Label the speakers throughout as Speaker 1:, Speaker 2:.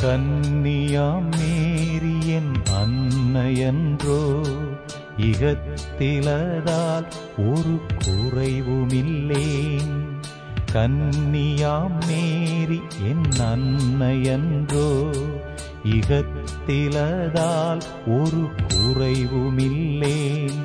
Speaker 1: கன்னியாம் மேரி என் அன்னையன்றோ இகத்திலதால் ஒரு குறைவுமில்லேன் கன்னியாம் மேரி என் அன்னையன்றோ இகத்திலதால் ஒரு குறைவுமில்லேன்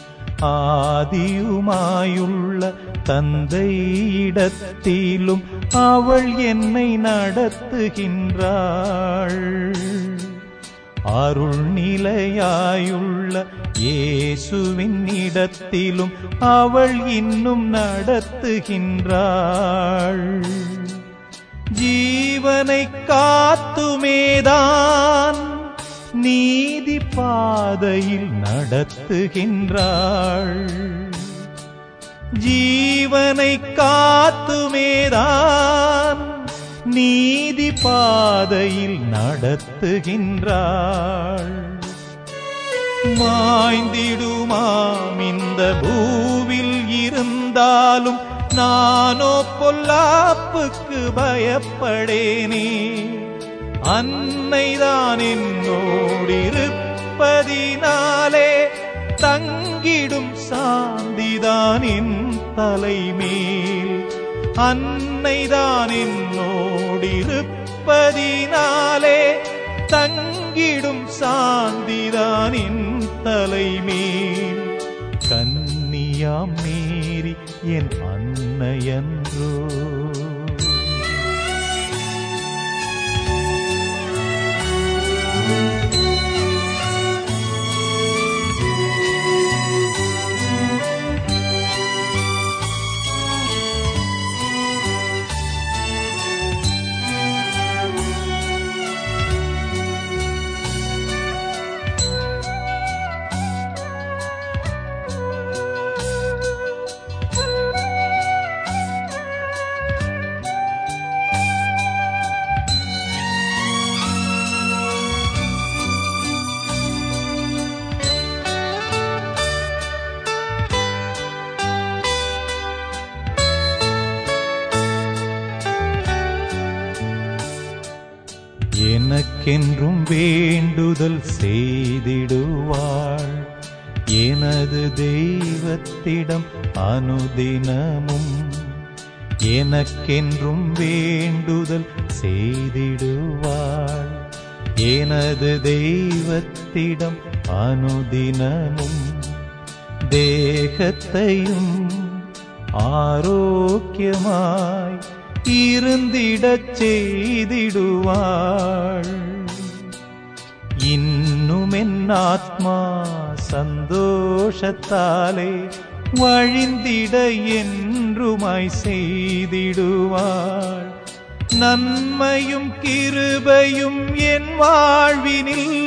Speaker 1: ஆதியுமாயுள்ள தந்தையிடத்திலும் அவள் என்னை நடத்துகின்றாள் அருள் நிலையாயுள்ள இயேசுவின் இடத்திலும் அவள் இன்னும் நடத்துகின்றாள் ஜீவனை காத்துமேதான் நீதி பாதையில் நடத்துகின்றாள் ஜீவனை காத்துமேதான் நீதி பாதையில் நடத்துகின்றாள் மாய்ந்திடுமாம் இந்த பூவில் இருந்தாலும் நானோ பொல்லாப்புக்கு பயப்படேனே அன்னைதான் என்னோடிருப்பதினாலே தங்கிடும் சாந்திதான் என் தலைமேல் அன்னைதான் என்னோடிருப்பதினாலே தங்கிடும் சாந்திதான் என் தலைமேல் கன்னியாம் மீறி என் அன்னையன்றோ எனக்கென்றும் வேண்டுதல் செய்திடுவாள் எனது தெய்வத்திடம் அனுதினமும் எனக்கென்றும் வேண்டுதல் செய்திடுவாள் எனது தெய்வத்திடம் அனுதினமும் தேகத்தையும் ஆரோக்கியமாய் இருந்திடச் செய்திடுவாள் இன்னும் என் ஆத்மா சந்தோஷத்தாலே வழிந்திட என்றுமாய் செய்திடுவாள் நன்மையும் கிருபையும் என் வாழ்வினில்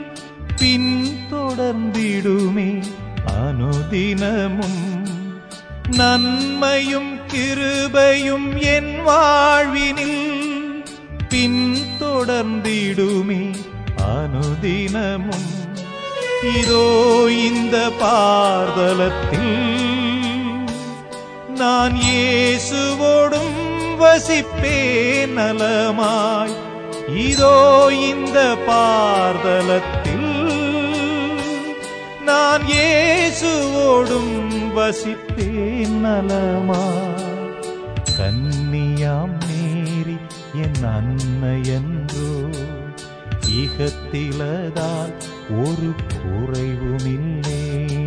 Speaker 1: பின்தொடர்ந்திடுமே அனுதினமும் நன்மையும் கிருபையும் என் வாழ்வினில் பின்தொடர்ந்திடுமே அனுதினமும் இதோ இந்த பார்தலத்தில் நான் இயேசுவோடும் வசிப்பேன் நலமாய் இதோ இந்த பார்தலத்தில் நான் இயேசுவோடும் வசிப்பேன் நலமாய் கன்னியாம் மீறி என் அன்னையன்றோ இகத்திலதால் ஒரு குறைவுமில்லை